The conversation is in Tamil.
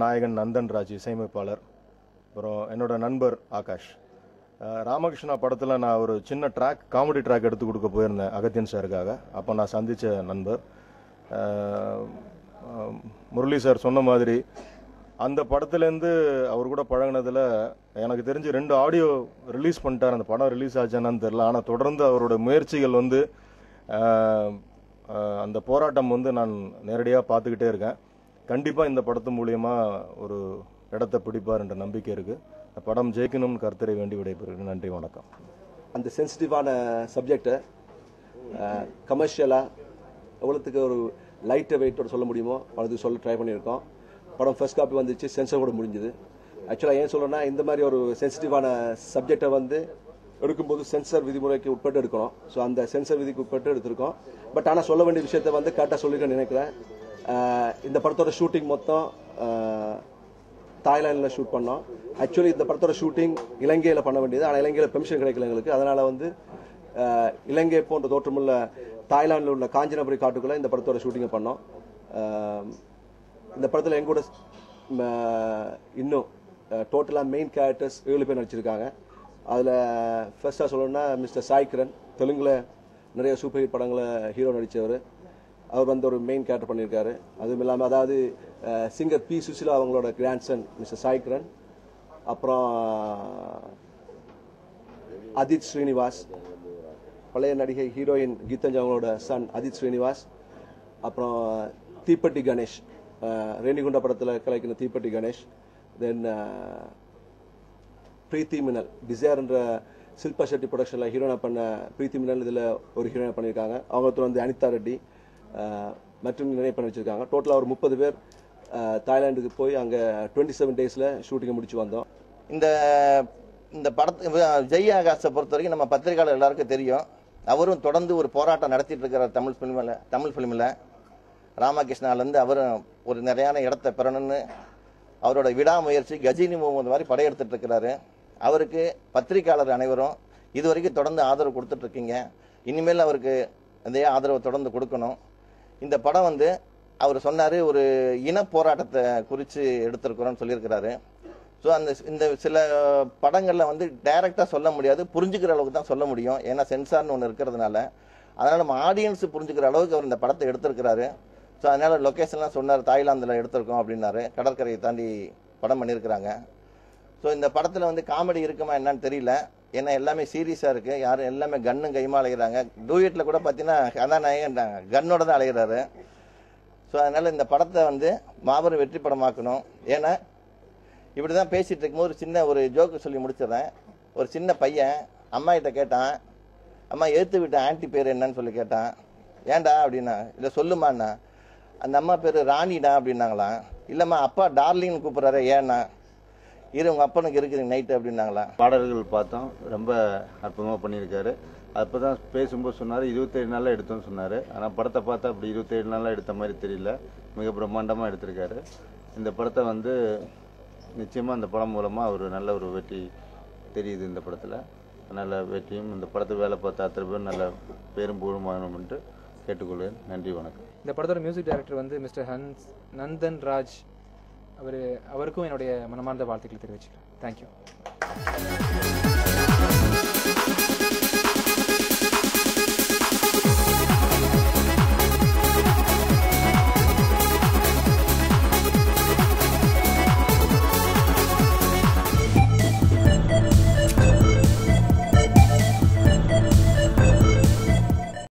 நாயகன் நந்தன் ராஜ் இசையமைப்பாளர் அப்புறம் என்னோட நண்பர் ஆகாஷ் அஹ் ராமகிருஷ்ணா படத்தில் நான் ஒரு சின்ன ட்ராக் காமெடி ட்ராக் எடுத்து கொடுக்க போயிருந்தேன் அகத்தியன் சாருக்காக அப்போ நான் சந்தித்த நண்பர் அஹ் அஹ் முரளி சார் சொன்ன மாதிரி அந்த படத்துலேருந்து அவர் கூட பழகுனதுல எனக்கு தெரிஞ்சு ரெண்டு ஆடியோ ரிலீஸ் பண்ணிட்டார் அந்த படம் ரிலீஸ் ஆச்சானு தெரில ஆனால் தொடர்ந்து அவரோட முயற்சிகள் வந்து அஹ், அஹ், அந்த போராட்டம் வந்து நான் நேரடியாக பார்த்துக்கிட்டே இருக்கேன் கண்டிப்பாக இந்த படத்து மூலியமா ஒரு இடத்தை பிடிப்பார் என்ற நம்பிக்கை இருக்கு இந்த படம் ஜெயிக்கணும்னு கருத்தரை வேண்டி விடைபெறுகிறேன் நன்றி வணக்கம் அந்த சென்சிட்டிவான சப்ஜெக்டை கமர்ஷியலாக எவ்வளோத்துக்கு ஒரு லைட்டை வெயிட்டோட சொல்ல முடியுமோ அவ்வளோத்துக்கு சொல்ல ட்ரை பண்ணியிருக்கோம் படம் ஃபர்ஸ்ட் காப்பி வந்துச்சு சென்சர் கூட முடிஞ்சுது ஆக்சுவலாக ஏன் சொல்லணும்னா இந்த மாதிரி ஒரு சென்சிட்டிவான சப்ஜெக்டை வந்து எடுக்கும்போது சென்சர் விதிமுறைக்கு உட்பட்டு எடுக்கணும் ஸோ அந்த சென்சர் விதிக்கு உட்பட்டு எடுத்திருக்கோம் பட் ஆனால் சொல்ல வேண்டிய விஷயத்த வந்து கரெக்டாக சொல்லிருக்கேன்னு நினைக்கிறேன் அஹ் இந்த படத்தோட ஷூட்டிங் மொத்தம் அஹ், தாய்லாந்தில் ஷூட் பண்ணோம் ஆக்சுவலி இந்த படத்தோட ஷூட்டிங் இலங்கையில் பண்ண வேண்டியது ஆனால் இலங்கையில் பெர்மிஷன் கிடைக்கல எங்களுக்கு அதனால வந்து அஹ், இலங்கை போன்ற தோற்றமுள்ள தாய்லாந்தில் உள்ள காஞ்சனபுரி காட்டுக்குள்ள இந்த படத்தோட ஷூட்டிங்கை பண்ணோம் அஹ், இந்த படத்தில் எங்கூட ம, இன்னும் டோட்டலாக மெயின் கேரக்டர்ஸ் ஏழு பேர் நடிச்சிருக்காங்க அதில் ஃபர்ஸ்ட்டாக சொல்லணும்னா மிஸ்டர் சாய்கிரண் தெலுங்குல நிறைய சூப்பர் ஹிட் படங்களை ஹீரோ நடித்தவர் அவர் வந்து ஒரு மெயின் கேரக்டர் பண்ணியிருக்காரு அதுவும் இல்லாமல் அதாவது சிங்கர் பி சுசிலா அவங்களோட கிராண்ட்சன் மிஸ்டர் சாய்கிரண் அப்புறம் அதித் ஸ்ரீனிவாஸ் பழைய நடிகை ஹீரோயின் கீதஞ்சா அவங்களோட சன் அதித் ஸ்ரீனிவாஸ் அப்புறம் தீப்பட்டி கணேஷ் அஹ், ரேணிகுண்டா படத்தில் கலைக்கிற தீப்பட்டி கணேஷ் தென் பிரீத்தி மினல் டிசைர் என்ற சில்பா ஷெட்டி ப்ரொடக்ஷனில் ஹீரோனா பண்ண பிரீத்தி மினல் இதில் ஒரு ஹீரோனா பண்ணியிருக்காங்க அவங்க ஒருத்தர் வந்து அனிதா ரெட்டி அஹ், மற்றும் நிறைய பண்ணி வச்சிருக்காங்க டோட்டலாக ஒரு முப்பது பேர் அஹ், தாய்லாந்துக்கு போய் அங்கே டுவெண்ட்டி செவன் டேஸில் ஷூட்டிங்கை முடிச்சு வந்தோம் இந்த இந்த படத்து ஜெய் ஆகாஷை பொறுத்த வரைக்கும் நம்ம பத்திரிகையாளர் எல்லாருக்கும் தெரியும் அவரும் தொடர்ந்து ஒரு போராட்டம் நடத்திட்டு இருக்கிறார் தமிழ் ஃபிலிமில் தமிழ் ஃபிலிமில் ராமகிருஷ்ணாலேருந்து அவரும் ஒரு நிறையான இடத்த பெறணும்னு அவரோட விடாமுயற்சி கஜினி முகமது மாதிரி படையெடுத்துட்டு இருக்கிறாரு அவருக்கு பத்திரிகையாளர் அனைவரும் இது வரைக்கும் தொடர்ந்து ஆதரவு கொடுத்துட்டு இருக்கீங்க இனிமேல் அவருக்கு அதே ஆதரவு தொடர்ந்து கொடுக்கணும் இந்த படம் வந்து அவர் சொன்னார் ஒரு இன போராட்டத்தை குறித்து எடுத்திருக்கிறோம்னு சொல்லியிருக்கிறாரு ஸோ அந்த இந்த சில படங்களில் வந்து டைரெக்டாக சொல்ல முடியாது புரிஞ்சுக்கிற அளவுக்கு தான் சொல்ல முடியும் ஏன்னா சென்சார்னு ஒன்று இருக்கிறதுனால அதனால் நம்ம ஆடியன்ஸ் புரிஞ்சுக்கிற அளவுக்கு அவர் இந்த படத்தை எடுத்திருக்கிறாரு ஸோ அதனால் லொக்கேஷன்லாம் சொன்னார் தாய்லாந்தில் எடுத்திருக்கோம் அப்படின்னாரு கடற்கரையை தாண்டி படம் பண்ணியிருக்கிறாங்க ஸோ இந்த படத்தில் வந்து காமெடி இருக்குமா என்னன்னு தெரியல ஏன்னா எல்லாமே சீரியஸாக இருக்குது யாரும் எல்லாமே கன்னும் கைமா அலைகிறாங்க டூயட்டில் கூட பார்த்தீங்கன்னா கதாநாயகன் கன்னோட தான் அலைகிறாரு ஸோ அதனால் இந்த படத்தை வந்து மாபெரும் வெற்றி படமாக்கணும் ஏன்னா இப்படி தான் பேசிகிட்டு இருக்கும்போது ஒரு சின்ன ஒரு ஜோக்கு சொல்லி முடிச்சிடுறேன் ஒரு சின்ன பையன் அம்மா கிட்ட கேட்டான் அம்மா எடுத்து விட்ட ஆன்ட்டி பேர் என்னன்னு சொல்லி கேட்டான் ஏன்டா அப்படின்னா இல்லை சொல்லுமாண்ணா அந்த அம்மா பேர் ராணிடா அப்படின்னாங்களாம் இல்லைம்மா அப்பா டார்லிங்னு கூப்பிட்றாரு ஏன்னா இரு உங்கள் அப்பனுக்கு இருக்குது நைட்டு அப்படின்னாங்களாம் பாடல்கள் பார்த்தோம் ரொம்ப அற்புதமாக பண்ணியிருக்காரு அப்போ தான் பேசும்போது சொன்னார் இருபத்தேழு நாளில் எடுத்தோம்னு சொன்னார் ஆனால் படத்தை பார்த்தா அப்படி இருபத்தேழு நாளில் எடுத்த மாதிரி தெரியல மிக பிரம்மாண்டமாக எடுத்திருக்காரு இந்த படத்தை வந்து நிச்சயமாக இந்த படம் மூலமாக ஒரு நல்ல ஒரு வெற்றி தெரியுது இந்த படத்தில் நல்ல வெற்றியும் இந்த படத்துக்கு வேலை பார்த்த அத்தனை பேர் நல்ல பேரும் புகழும் வாங்கணும் என்று கேட்டுக்கொள்கிறேன் நன்றி வணக்கம் இந்த படத்தோட மியூசிக் டைரக்டர் வந்து மிஸ்டர் ஹன்ஸ் நந்தன் ராஜ் அவர் அவருக்கும் என்னுடைய மனமார்ந்த வாழ்த்துக்களை தெரிவிச்சுக்கிறேன் தேங்க்யூ